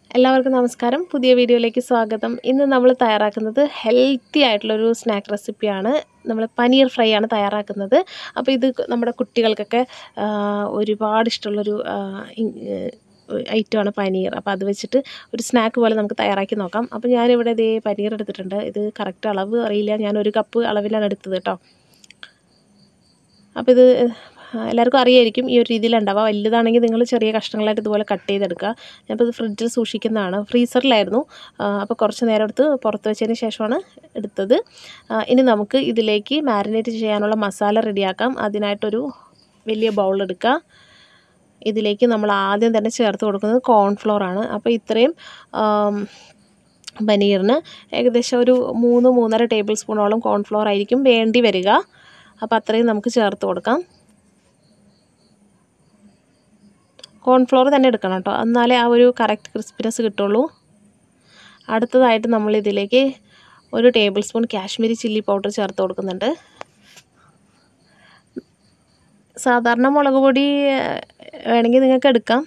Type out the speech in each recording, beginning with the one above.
എല്ലാവർക്കും നമസ്കാരം പുതിയ വീഡിയോയിലേക്ക് സ്വാഗതം ഇന്ന് നമ്മൾ തയ്യാറാക്കുന്നത് ഹെൽത്തി ആയിട്ടുള്ളൊരു സ്നാക്ക് റെസിപ്പിയാണ് നമ്മൾ പനീർ ഫ്രൈ ആണ് തയ്യാറാക്കുന്നത് അപ്പോൾ ഇത് നമ്മുടെ കുട്ടികൾക്കൊക്കെ ആ, ഒരുപാട് ഇഷ്ടമുള്ളൊരു ഐറ്റമാണ് പനീർ അപ്പോൾ അത് വെച്ചിട്ട് ഒരു സ്നാക്ക് പോലെ നമുക്ക് തയ്യാറാക്കി നോക്കാം അപ്പോൾ ഞാനിവിടെ ഇതേ പനീർ എടുത്തിട്ടുണ്ട് ഇത് കറക്റ്റ് അളവ് അറിയില്ല ഞാൻ ഒരു കപ്പ് അളവിലാണ് എടുത്തത് കേട്ടോ അപ്പോൾ ഇത് എല്ലാവർക്കും അറിയായിരിക്കും ഈ ഒരു രീതിയിലുണ്ടാവുക വലുതാണെങ്കിൽ നിങ്ങൾ ചെറിയ കഷ്ണങ്ങളായിട്ട് ഇതുപോലെ കട്ട് ചെയ്തെടുക്കുക ഞാനിപ്പോൾ ഇത് ഫ്രിഡ്ജിൽ സൂക്ഷിക്കുന്നതാണ് ഫ്രീസറിലായിരുന്നു അപ്പോൾ കുറച്ച് നേരം എടുത്ത് പുറത്ത് വെച്ചതിന് ശേഷമാണ് എടുത്തത് ആ, ഇനി നമുക്ക് ഇതിലേക്ക് മാരിനേറ്റ് ചെയ്യാനുള്ള മസാല റെഡിയാക്കാം അതിനായിട്ടൊരു വലിയ ബൗൾ എടുക്കുക ഇതിലേക്ക് നമ്മൾ ആദ്യം തന്നെ ചേർത്ത് കൊടുക്കുന്നത് കോൺഫ്ലോർ ആണ് അപ്പോൾ ഇത്രയും ആം, പനീറിന് ഏകദേശം ഒരു മൂന്ന് മൂന്നര ടേബിൾ സ്പൂണോളം കോൺഫ്ലോർ ആയിരിക്കും വേണ്ടി വരിക അപ്പോൾ അത്രയും നമുക്ക് ചേർത്ത് കൊടുക്കാം കോൺഫ്ലോർ തന്നെ എടുക്കണം കേട്ടോ എന്നാലേ ആ ഒരു കറക്റ്റ് ക്രിസ്പിനെസ് കിട്ടുള്ളൂ അടുത്തതായിട്ട് നമ്മൾ ഇതിലേക്ക് ഒരു tablespoon Kashmiri chilli powder ചേർത്ത് കൊടുക്കുന്നുണ്ട് സാധാരണ മുളക് പൊടി ഏഹ്, വേണമെങ്കിൽ നിങ്ങൾക്ക് എടുക്കാം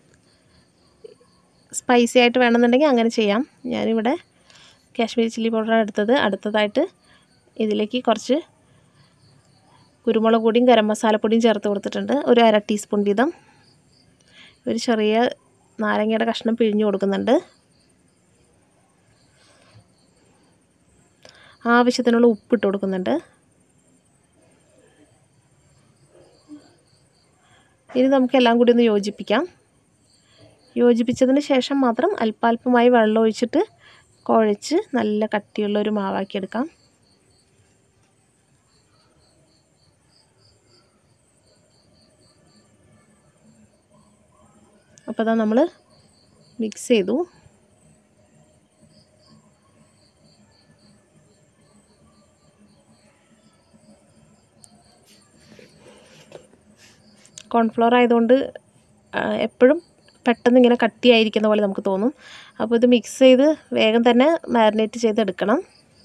സ്പൈസി ആയിട്ട് വേണമെന്നുണ്ടെങ്കിൽ അങ്ങനെ ചെയ്യാം ഞാനിവിടെ കാശ്മീരി ചില്ലി പൗഡറാണ് എടുത്തത് അടുത്തതായിട്ട് ഇതിലേക്ക് കുറച്ച് കുരുമുളക് പൊടിയും ഗരം മസാലപ്പൊടിയും ചേർത്ത് കൊടുത്തിട്ടുണ്ട് ഒരു അര ടീസ്പൂൺ വീതം ഒരു ചെറിയ നാരങ്ങയുടെ കഷ്ണം പിഴിഞ്ഞു കൊടുക്കുന്നുണ്ട് ആവശ്യത്തിനുള്ള ഉപ്പിട്ട് കൊടുക്കുന്നുണ്ട് ഇനി നമുക്ക് എല്ലാം കൂടി ഒന്ന് യോജിപ്പിക്കാം യോജിപ്പിച്ചതിന് ശേഷം മാത്രം അല്പാൽപമായി വെള്ളം ഒഴിച്ചിട്ട് കുഴച്ച് നല്ല കട്ടിയുള്ള ഒരു മാവാക്കിയെടുക്കാം അപ്പോൾ അതാ നമ്മൾ മിക്സ് ചെയ്തു കോൺഫ്ലോർ ആയതുകൊണ്ട് എപ്പോഴും പെട്ടെന്ന് ഇങ്ങനെ കട്ടിയായിരിക്കുന്ന പോലെ നമുക്ക് തോന്നും അപ്പോൾ ഇത് മിക്സ് ചെയ്ത് വേഗം തന്നെ മാരിനേറ്റ് ചെയ്തെടുക്കണം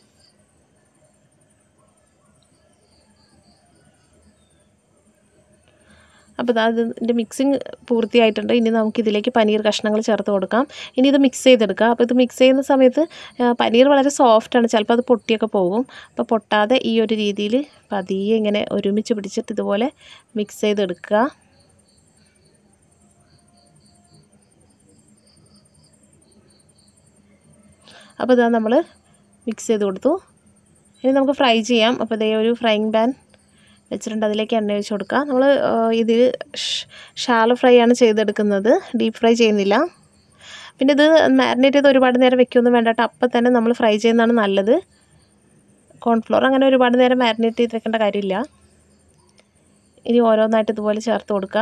അപ്പോൾ ഇതാ ഇതിൻ്റെ മിക്സിങ് പൂർത്തിയായിട്ടുണ്ട് ഇനി നമുക്ക് ഇതിലേക്ക് പനീർ കഷ്ണങ്ങൾ ചേർത്ത് കൊടുക്കാം ഇനി ഇത് മിക്സ് ചെയ്തെടുക്കുക അപ്പോൾ ഇത് മിക്സ് ചെയ്യുന്ന സമയത്ത് ആ, പനീർ വളരെ സോഫ്റ്റാണ് ചിലപ്പോൾ അത് പൊട്ടിയൊക്കെ പോകും അപ്പോൾ പൊട്ടാതെ ഈ ഒരു രീതിയിൽ പതിയെ ഇങ്ങനെ ഒരുമിച്ച് പിടിച്ചിട്ട് ഇതുപോലെ മിക്സ് ചെയ്തെടുക്കുക അപ്പോൾ ഇതാ നമ്മൾ മിക്സ് ചെയ്ത് കൊടുത്തു ഇനി നമുക്ക് ഫ്രൈ ചെയ്യാം അപ്പോൾ ഇതേ ഒരു ഫ്രൈങ് പാൻ വെച്ചിട്ടുണ്ട് അതിലേക്ക് എണ്ണ ഒഴിച്ച് കൊടുക്കുക നമ്മൾ ഇത് ഷാലോ ഫ്രൈ ആണ് ചെയ്തെടുക്കുന്നത് ഡീപ്പ് ഫ്രൈ ചെയ്യുന്നില്ല പിന്നെ ഇത് മാരിനേറ്റ് ചെയ്ത് ഒരുപാട് നേരം വെക്കുകയൊന്നും വേണ്ട കേട്ടോ അപ്പം തന്നെ നമ്മൾ ഫ്രൈ ചെയ്യുന്നതാണ് നല്ലത് കോൺഫ്ലോർ അങ്ങനെ ഒരുപാട് നേരം മാരിനേറ്റ് ചെയ്ത് വെക്കേണ്ട കാര്യമില്ല ഇനി ഓരോന്നായിട്ട് ഇതുപോലെ ചേർത്ത് കൊടുക്കുക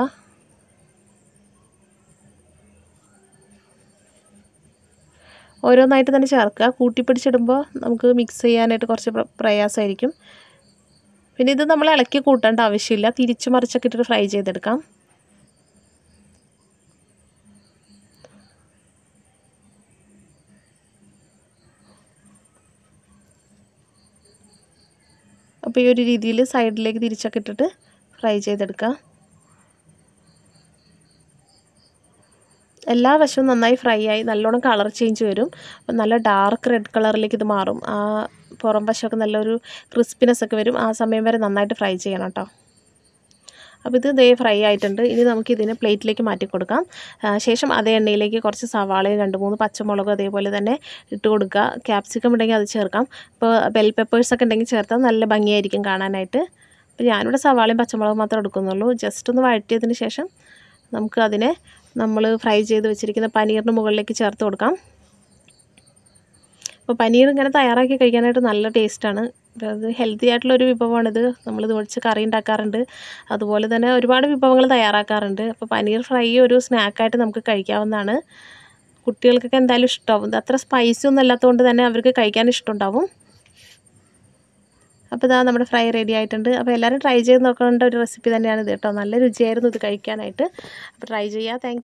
ഓരോന്നായിട്ട് തന്നെ ചേർക്കുക കൂട്ടിപ്പിടിച്ചിടുമ്പോൾ നമുക്ക് മിക്സ് ചെയ്യാനായിട്ട് കുറച്ച് പ്ര- പ്രയാസമായിരിക്കും പിന്നെ ഇത് നമ്മൾ ഇളക്കി കൂട്ടേണ്ട ആവശ്യമില്ല തിരിച്ചു മറിച്ചൊക്കെ ഇട്ടിട്ട് ഫ്രൈ ചെയ്തെടുക്കാം അപ്പോൾ ഈ ഒരു രീതിയിൽ സൈഡിലേക്ക് തിരിച്ചൊക്കെ ഇട്ടിട്ട് ഫ്രൈ ചെയ്തെടുക്കാം എല്ലാ വശവും നന്നായി ഫ്രൈ ആയി നല്ലോണം കളർ ചേഞ്ച് വരും അപ്പം നല്ല ഡാർക്ക് റെഡ് കളറിലേക്ക് ഇത് മാറും ആ പുറം വശമൊക്കെ നല്ലൊരു ക്രിസ്പിനെസ് ഒക്കെ വരും ആ സമയം വരെ നന്നായിട്ട് ഫ്രൈ ചെയ്യണം കേട്ടോ അപ്പോൾ ഇത് ദേ ഫ്രൈ ആയിട്ടുണ്ട് ഇനി നമുക്ക് ഇതിനെ പ്ലേറ്റിലേക്ക് മാറ്റി കൊടുക്കാം ആ, ശേഷം അതേ എണ്ണയിലേക്ക് കുറച്ച് സവാളയും രണ്ട് മൂന്ന് പച്ചമുളകും അതേപോലെ തന്നെ ഇട്ട് കൊടുക്കുക ക്യാപ്സിക്കം ഉണ്ടെങ്കിൽ അത് ചേർക്കാം ഇപ്പോൾ ബെൽ പെപ്പേഴ്സ് ഒക്കെ ഉണ്ടെങ്കിൽ ചേർത്താൽ നല്ല ഭംഗിയായിരിക്കും കാണാനായിട്ട് അപ്പോൾ ഞാനിവിടെ സവാളയും പച്ചമുളകും മാത്രമേ എടുക്കുന്നുള്ളൂ ജസ്റ്റ് ഒന്ന് വഴറ്റിയതിന് ശേഷം നമുക്ക് അതിനെ നമ്മൾ ഫ്രൈ ചെയ്ത് വെച്ചിരിക്കുന്ന പനീറിന് മുകളിലേക്ക് ചേർത്ത് കൊടുക്കാം അപ്പോൾ പനീർ ഇങ്ങനെ തയ്യാറാക്കി കഴിക്കാനായിട്ട് നല്ല ടേസ്റ്റാണ് അത് ഹെൽത്തി ആയിട്ടുള്ളൊരു വിഭവമാണിത് നമ്മളിത് വെച്ച് കറി ഉണ്ടാക്കാറുണ്ട് അതുപോലെ തന്നെ ഒരുപാട് വിഭവങ്ങൾ തയ്യാറാക്കാറുണ്ട് അപ്പോൾ പനീർ ഫ്രൈ ഒരു സ്നാക്കായിട്ട് നമുക്ക് കഴിക്കാവുന്നതാണ് കുട്ടികൾക്കൊക്കെ എന്തായാലും ഇഷ്ടമാവും ഇത് അത്ര സ്പൈസി ഒന്നും അല്ലാത്തതുകൊണ്ട് തന്നെ അവർക്ക് കഴിക്കാൻ ഇഷ്ടമുണ്ടാവും അപ്പോൾ ഇതാ നമ്മുടെ ഫ്രൈ റെഡി ആയിട്ടുണ്ട് അപ്പോൾ എല്ലാവരും ട്രൈ ചെയ്ത് നോക്കേണ്ട ഒരു റെസിപ്പി തന്നെയാണ് ഇത് കേട്ടോ നല്ല രുചിയായിരുന്നു ഇത് കഴിക്കാനായിട്ട് അപ്പോൾ ട്രൈ ചെയ്യുക താങ്ക്